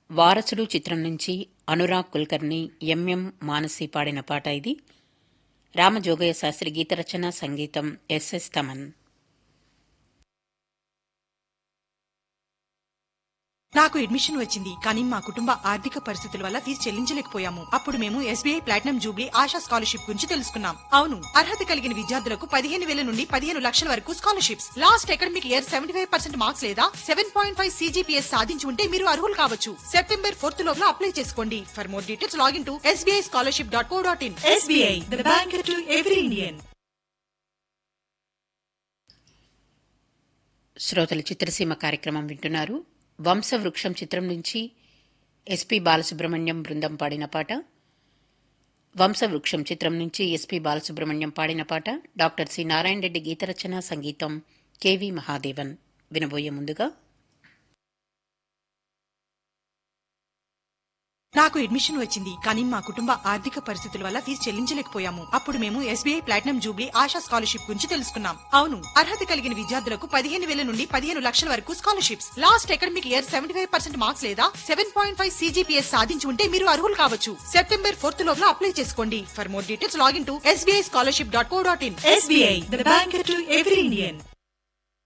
వారసుడు చిత్రం నుంచి అనురాగ్ కుల్కర్ని ఎంఎం మానసి పాడిన పాట ఇది రామజోగయ్య శాస్త్రి గీతరచన సంగీతం ఎస్ఎస్ తమన్ నాకు అడ్మిషన్ వచ్చింది కానీ మా కుటుంబ ఆర్థిక పరిస్థితుల వల్ల ఫీజు చెల్లించలేకపోయాము అప్పుడు మేము SBI platinum jubilee Asha scholarship గురించి తెలుసుకున్నాం అవును అర్హత కలిగిన విద్యార్థులకు పదిహేను వేల నుండి పదిహేను లక్షల వరకు scholarships last academic year seventy five percent marks లేదా సెవెన్ పాయింట్ ఫైవ్ సీజీపీఎస్ సాధించి ఉంటే మీరు అర్హులు కావచ్చు సెప్టెంబర్ ఫోర్త్ లోపల అప్లై చేసుకోండి for more details login to SBI scholarship dot co dot in SBI the bank to every Indian శ్రోతల చిత్రసీమ కార్యక్రమం వింటున్నారు వంశవృక్షం చిత్రం నుంచి ఎస్పి బాలసుబ్రహ్మణ్యం బృందం పాడిన పాట వంశవృక్షం చిత్రం నుంచి ఎస్పి బాలసుబ్రహ్మణ్యం పాడిన పాట డాక్టర్ సి నారాయణ రెడ్డి గీతరచన సంగీతం కెవి మహాదేవన్ వినబోయే ముందుగా నాకు అడ్మిషన్ వచ్చింది కానీ మా కుటుంబ ఆర్థిక పరిస్థితుల వల్ల ఫీజు చెల్లించలేకపోయాము అప్పుడు మేము SBI platinum jubilee Asha scholarship గురించి తెలుసుకున్నాం అవును అర్హత కలిగిన విద్యార్థులకు పదిహేను వేల నుండి పదిహేను లక్షల వరకు scholarships last academic year seventy five percent marks లేదా సెవెన్ పాయింట్ ఫైవ్ సీజీపీఎస్ సాధించి ఉంటే మీరు అర్హులు కావచ్చు సెప్టెంబర్ ఫోర్త్ లోపల అప్లై చేసుకోండి for more details login to SBI scholarship dot co dot in SBI the bank to every Indian